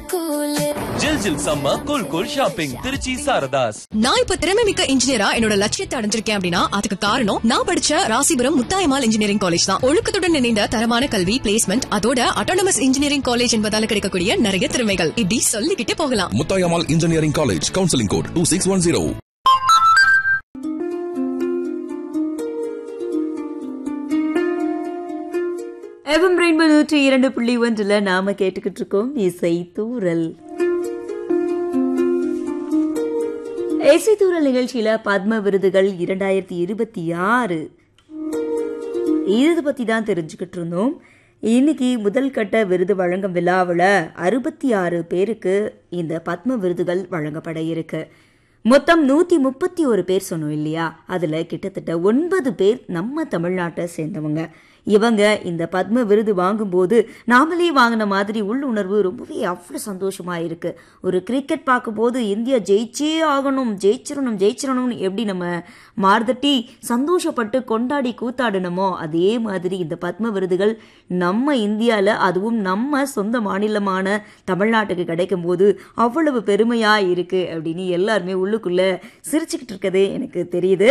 கூலு ஜில் ஜில் சம்ம cool cool shopping Trichy Saradhas நான் இப்ப திறமை மிக்க இன்ஜினியரா என்னோட லட்சியத்தை அடைஞ்சிருக்கேன் அப்படின்னா அதுக்கு காரணம் நான் படிச்ச ராசிபுரம் முத்தாயமால் இன்ஜினியரிங் காலேஜ் தான் ஒழுக்கத்துடன் இணைந்த தரமான கல்வி பிளேஸ்மெண்ட் அதோட அட்டானமஸ் இன்ஜினியரிங் காலேஜ் என்பதால கிடைக்கக்கூடிய நிறைய திறமைகள் இப்படி சொல்லிக்கிட்டே போகலாம் Muthayammal engineering college counselling code two six one zero FM rainbow நூற்றி இரண்டு புள்ளி ஒன்றில் நாம கேட்டுக்கிட்டு இருக்கோம் இசை தூரல் இசை தூரல் நிகழ்ச்சியில பத்ம விருதுகள் இரண்டாயிரத்தி இருபத்தி ஆறு இதை பத்தி தான் தெரிஞ்சுக்கிட்டு இருந்தோம் இன்னைக்கு முதல் கட்ட விருது வழங்கும் விழாவில் அறுபத்தி ஆறு பேருக்கு இந்த பத்ம விருதுகள் வழங்கப்பட இருக்கு மொத்தம் நூத்தி முப்பத்தி ஒரு பேர் சொன்னோம் இல்லையா அதுல கிட்டத்தட்ட ஒன்பது பேர் நம்ம தமிழ்நாட்டை சேர்ந்தவங்க இவங்க இந்த பத்ம விருது வாங்கும்போது நாமளே வாங்கின மாதிரி உள்ளுணர்வு ரொம்பவே அவ்வளோ சந்தோஷமா இருக்கு ஒரு கிரிக்கெட் பார்க்கும்போது இந்தியா ஜெயிச்சே ஆகணும் ஜெயிச்சிடணும் ஜெயிச்சிடணும்னு எப்படி நம்ம மார்தட்டி சந்தோஷப்பட்டு கொண்டாடி கூத்தாடணுமோ அதே மாதிரி இந்த பத்ம விருதுகள் நம்ம இந்தியாவில் அதுவும் நம்ம சொந்த மாநிலமான தமிழ்நாட்டுக்கு கிடைக்கும் போது அவ்வளவு பெருமையா இருக்கு அப்படின்னு எல்லாருமே உள்ளுக்குள்ள சிரிச்சுக்கிட்டு இருக்கதே எனக்கு தெரியுது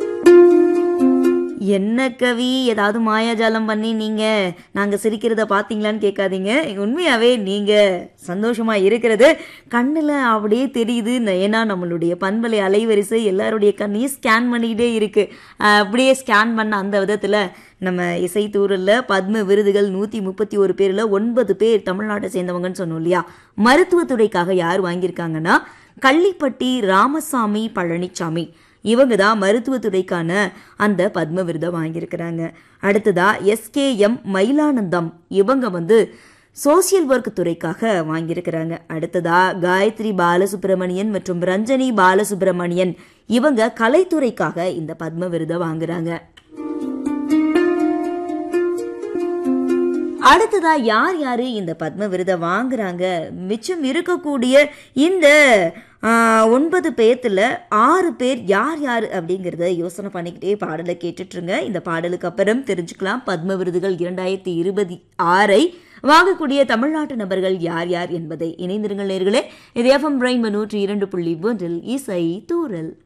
என்ன கவி ஏதாவது மாயாஜாலம் பண்ணி நீங்க நாங்க சிரிக்கிறத பாத்தீங்களான்னு கேட்காதீங்க உண்மையாவே நீங்க சந்தோஷமா இருக்கிறது கண்ணுல அப்படியே தெரியுது ஏன்னா நம்மளுடைய பண்பலை அலைவரிசை எல்லாருடைய கண்ணையும் ஸ்கேன் பண்ணிக்கிட்டே இருக்கு அஹ் அப்படியே ஸ்கேன் பண்ண அந்த விதத்துல நம்ம இசை தூரல்ல பத்ம விருதுகள் நூத்தி முப்பத்தி ஒரு பேர்ல ஒன்பது பேர் தமிழ்நாட்டை சேர்ந்தவங்கன்னு சொன்னோம் இல்லையா மருத்துவத்துறைக்காக யார் வாங்கியிருக்காங்கன்னா கள்ளிப்பட்டி ராமசாமி பழனிசாமி இவங்க தான் மருத்துவத்துறைக்கான அந்த பத்ம விருதை வாங்கியிருக்கிறாங்க அடுத்ததா எஸ்கேஎம் மயிலானந்தம் இவங்க வந்து சோசியல் ஒர்க் துறைக்காக வாங்கியிருக்கிறாங்க அடுத்ததா காயத்ரி பாலசுப்ரமணியன் மற்றும் ரஞ்சனி பாலசுப்ரமணியன் இவங்க கலைத்துறைக்காக இந்த பத்ம விருதை வாங்குறாங்க அடுத்ததா யார் யாரு இந்த பத்ம விருதை வாங்குறாங்க மிச்சம் இருக்கக்கூடிய இந்த ஆ, ஒன்பது பேர்த்துல ஆறு பேர் யார் யார் அப்படிங்கிறத யோசனை பண்ணிக்கிட்டே பாடலை கேட்டுட்ருங்க இந்த பாடலுக்கு அப்புறம் தெரிஞ்சுக்கலாம் பத்ம விருதுகள் இரண்டாயிரத்தி இருபத்தி ஆறை வாங்கக்கூடிய தமிழ்நாட்டு நபர்கள் யார் யார் என்பதை இணைந்திருங்கள் நேர்களே இது எஃப்எம் பிரைன் நூற்றி இரண்டு புள்ளி ஒன்றில் இசை தூரல்